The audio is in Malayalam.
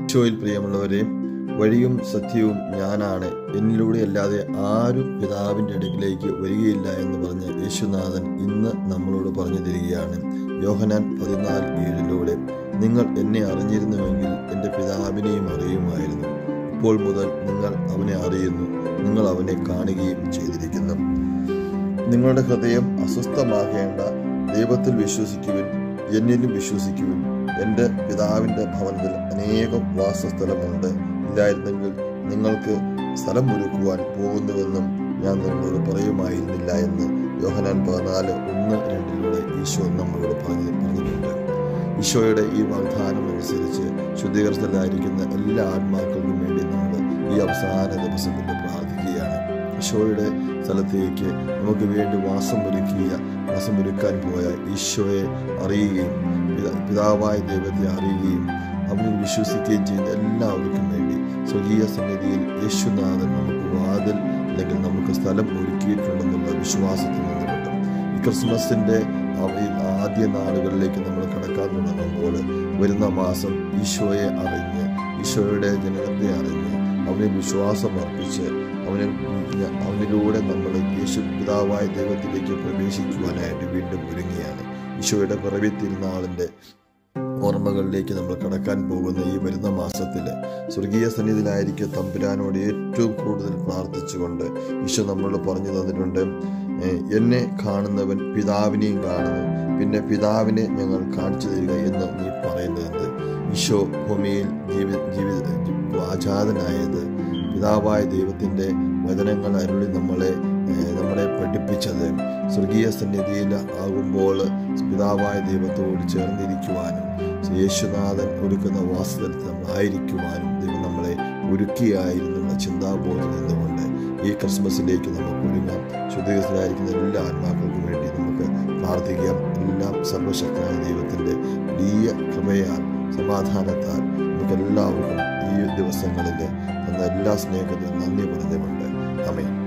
ഈശോയിൽ പ്രിയമുള്ളവരെയും വഴിയും സത്യവും ഞാനാണ് എന്നിലൂടെ അല്ലാതെ ആരും പിതാവിൻ്റെ അടുക്കിലേക്ക് വരികയില്ല എന്ന് പറഞ്ഞ് യേശുനാഥൻ ഇന്ന് നമ്മളോട് പറഞ്ഞു തരികയാണ് യോഹനാൻ പതിനാല് ഏഴിലൂടെ നിങ്ങൾ എന്നെ അറിഞ്ഞിരുന്നുവെങ്കിൽ എൻ്റെ പിതാവിനെയും അറിയുമായിരുന്നു ഇപ്പോൾ മുതൽ നിങ്ങൾ അവനെ അറിയുന്നു നിങ്ങൾ അവനെ കാണുകയും ചെയ്തിരിക്കുന്നു നിങ്ങളുടെ ഹൃദയം അസ്വസ്ഥമാകേണ്ട ദൈവത്തിൽ വിശ്വസിക്കുവിൻ എന്നിലും വിശ്വസിക്കുവിൻ എൻ്റെ പിതാവിൻ്റെ ഭവനത്തിൽ അനേകം വാസസ്ഥലമുണ്ട് ഇല്ലായിരുന്നെങ്കിൽ നിങ്ങൾക്ക് സ്ഥലം ഒരുക്കുവാൻ പോകുന്നുവെന്നും ഞാൻ നിങ്ങളോട് പറയുമായിരുന്നില്ല എന്ന് യോഹനാൻ പതിനാല് ഒന്ന് രണ്ടിലൂടെ ഈശോ നമ്മളോട് പറഞ്ഞു പറഞ്ഞിട്ടുണ്ട് ഈശോയുടെ ഈ വാഗ്ദാനം അനുസരിച്ച് ശുദ്ധീകരണത്തിലായിരിക്കുന്ന എല്ലാ ആത്മാക്കൾക്കും വേണ്ടി നമ്മൾ ഈ അവസാന ദിവസത്തിൽ പ്രാർത്ഥിക്കുകയാണ് ഈശോയുടെ സ്ഥലത്തേക്ക് നമുക്ക് വേണ്ടി വാസമൊരുക്കിയ വാസമൊരുക്കാൻ പോയ ഈശോയെ അറിയുകയും പിത- പിതാവായ ദൈവത്തെ അറിയുകയും അവനിൽ വിശ്വസിക്കുകയും ചെയ്യുന്ന എല്ലാവർക്കും വേണ്ടി സ്വകീയ സന്നിധിയിൽ യേശുനാഥൻ നമുക്ക് വാതിൽ അല്ലെങ്കിൽ നമുക്ക് സ്ഥലം ഒരുക്കിയിട്ടുണ്ടെന്നുള്ള വിശ്വാസത്തിൽ നിന്നുകൊണ്ട് ഈ ക്രിസ്മസിൻ്റെ ആദ്യ നാളുകളിലേക്ക് നമ്മൾ കടക്കാൻ തുടങ്ങുമ്പോൾ വരുന്ന മാസം ഈശോയെ അറിഞ്ഞ് ഈശോയുടെ ജനനത്തെ അറിഞ്ഞ് അവനെ വിശ്വാസം അർപ്പിച്ച് അവനെ അവനിലൂടെ നമ്മൾ യേശു പിതാവായ ദൈവത്തിലേക്ക് പ്രവേശിക്കുവാനായിട്ട് വീണ്ടും ഒരുങ്ങിയാണ് ഈശോയുടെ പിറവി തിരുനാളിൻ്റെ ഓർമ്മകളിലേക്ക് നമ്മൾ കടക്കാൻ പോകുന്ന ഈ വരുന്ന മാസത്തിൽ സ്വർഗീയ സന്നിധിയിലായിരിക്കും തമ്പുരാനോട് ഏറ്റവും കൂടുതൽ പ്രാർത്ഥിച്ചുകൊണ്ട് ഈശോ നമ്മളോട് പറഞ്ഞു തന്നിട്ടുണ്ട് "ഏഹ് എന്നെ കാണുന്നവൻ പിതാവിനെയും കാണുന്നു പിന്നെ പിതാവിനെ ഞങ്ങൾ കാണിച്ചു തരിക എന്ന് നീ പറയുന്നത് ഈശോ ഭൂമിയിൽ ജീവി ജീവി ആചാതനായത് പിതാവായ ദൈവത്തിൻ്റെ വചനങ്ങൾ അരുളി നമ്മളെ ഏഹ് നമ്മളെ പഠിപ്പിച്ചത് സ്വർഗീയ സന്നിധിയിൽ ആകുമ്പോൾ പിതാവായ ദൈവത്തോട് ചേർന്നിരിക്കുവാനും യേശുനാഥൻ ഒരുക്കുന്ന വാസസ്ഥലത്ത് നമ്മളായിരിക്കുവാനും ദൈവം നമ്മളെ ഒരുക്കിയായിരുന്നുള്ള ചിന്താബോധം നിന്നുകൊണ്ട് ഈ ക്രിസ്മസിലേക്ക് നമുക്ക് ഒരുങ്ങാം ശുദ്ധീകരണത്തിലായിരിക്കുന്ന എല്ലാ ആത്മാക്കൾക്കും വേണ്ടി നമുക്ക് പ്രാർത്ഥിക്കാം എല്ലാം സർവശക്തനായ ദൈവത്തിൻ്റെ വലിയ കൃപയാൽ സമാധാനത്താൽ നമുക്ക് എല്ലാവർക്കും ഈ ദിവസങ്ങളിൽ തന്ന എല്ലാ സ്നേഹത്തിനും നന്ദി പറഞ്ഞുകൊണ്ട് അമേ